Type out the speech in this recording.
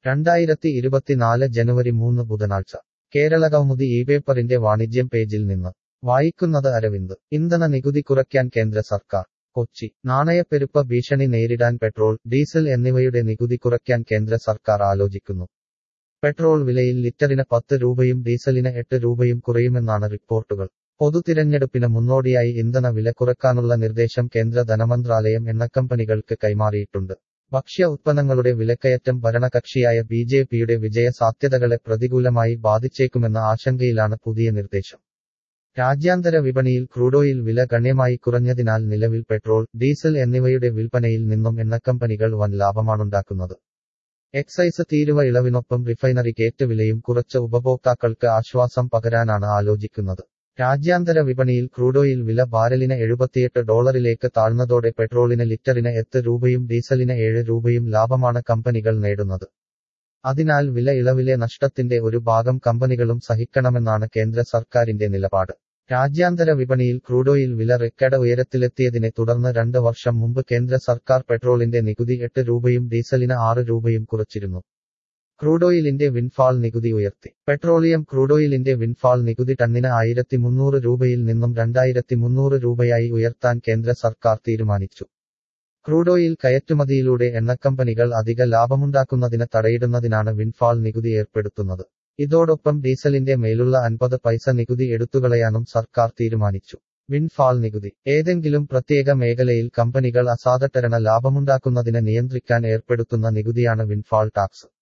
രണ്ടായിരത്തി ഇരുപത്തിനാല് ജനുവരി മൂന്ന് ബുധനാഴ്ച കേരളകൗമുദി ഈ പേപ്പറിന്റെ വാണിജ്യം പേജിൽ നിന്ന് വായിക്കുന്നത് അരവിന്ദ് ഇന്ധന നികുതി കുറയ്ക്കാൻ കേന്ദ്ര സർക്കാർ കൊച്ചി നാണയപ്പെരുപ്പ ഭീഷണി നേരിടാൻ പെട്രോൾ ഡീസൽ എന്നിവയുടെ നികുതി കുറയ്ക്കാൻ കേന്ദ്ര സർക്കാർ ആലോചിക്കുന്നു പെട്രോൾ വിലയിൽ ലിറ്ററിന് പത്ത് രൂപയും ഡീസലിന് എട്ട് രൂപയും കുറയുമെന്നാണ് റിപ്പോർട്ടുകൾ പൊതുതിരഞ്ഞെടുപ്പിന് മുന്നോടിയായി ഇന്ധന വില കുറയ്ക്കാനുള്ള നിർദ്ദേശം കേന്ദ്ര ധനമന്ത്രാലയം എണ്ണക്കമ്പനികൾക്ക് കൈമാറിയിട്ടുണ്ട് ഭക്ഷ്യ ഉത്പന്നങ്ങളുടെ വിലക്കയറ്റം ഭരണകക്ഷിയായ ബി ജെ പിയുടെ വിജയ സാധ്യതകളെ പ്രതികൂലമായി ബാധിച്ചേക്കുമെന്ന ആശങ്കയിലാണ് പുതിയ നിർദ്ദേശം രാജ്യാന്തര വിപണിയിൽ ക്രൂഡോയിൽ വില ഗണ്യമായി കുറഞ്ഞതിനാൽ നിലവിൽ പെട്രോൾ ഡീസൽ എന്നിവയുടെ വിൽപ്പനയിൽ നിന്നും എണ്ണക്കമ്പനികൾ വൻ ലാഭമാണുണ്ടാക്കുന്നത് എക്സൈസ് തീരുവ ഇളവിനൊപ്പം റിഫൈനറി കേറ്റ് വിലയും കുറച്ച് ഉപഭോക്താക്കൾക്ക് ആശ്വാസം പകരാനാണ് ആലോചിക്കുന്നത് രാജ്യാന്തര വിപണിയിൽ ക്രൂഡോയിൽ വില ബാരലിന് എഴുപത്തിയെട്ട് ഡോളറിലേക്ക് താഴ്ന്നതോടെ പെട്രോളിന് ലിറ്ററിന് എട്ട് രൂപയും ഡീസലിന് ഏഴ് രൂപയും ലാഭമാണ് കമ്പനികൾ നേടുന്നത് അതിനാൽ വില ഇളവിലെ നഷ്ടത്തിന്റെ ഒരു ഭാഗം കമ്പനികളും സഹിക്കണമെന്നാണ് കേന്ദ്ര സർക്കാരിന്റെ നിലപാട് രാജ്യാന്തര വിപണിയിൽ ക്രൂഡോയിൽ വില റെക്കോർഡ് ഉയരത്തിലെത്തിയതിനെ തുടർന്ന് രണ്ട് വർഷം മുമ്പ് കേന്ദ്ര സർക്കാർ പെട്രോളിന്റെ നികുതി എട്ട് രൂപയും ഡീസലിന് ആറ് രൂപയും കുറച്ചിരുന്നു ക്രൂഡോയിലിന്റെ വിൻഫാൾ നികുതി ഉയർത്തി പെട്രോളിയം ക്രൂഡോയിലിന്റെ വിൻഫാൾ നികുതി ടണ്ണിന് ആയിരത്തി മുന്നൂറ് രൂപയിൽ നിന്നും രണ്ടായിരത്തി മുന്നൂറ് രൂപയായി ഉയർത്താൻ കേന്ദ്ര സർക്കാർ തീരുമാനിച്ചു ക്രൂഡോയിൽ കയറ്റുമതിയിലൂടെ എണ്ണക്കമ്പനികൾ അധിക ലാഭമുണ്ടാക്കുന്നതിന് തടയിടുന്നതിനാണ് വിൻഫാൾ നികുതി ഏർപ്പെടുത്തുന്നത് ഇതോടൊപ്പം ഡീസലിന്റെ മേലുള്ള അൻപത് പൈസ നികുതി എടുത്തുകളയാനും സർക്കാർ തീരുമാനിച്ചു വിൻഫാൾ നികുതി ഏതെങ്കിലും പ്രത്യേക മേഖലയിൽ കമ്പനികൾ അസാധാരണ ലാഭമുണ്ടാക്കുന്നതിന് നിയന്ത്രിക്കാൻ ഏർപ്പെടുത്തുന്ന നികുതിയാണ് വിൻഫാൾ ടാക്സ്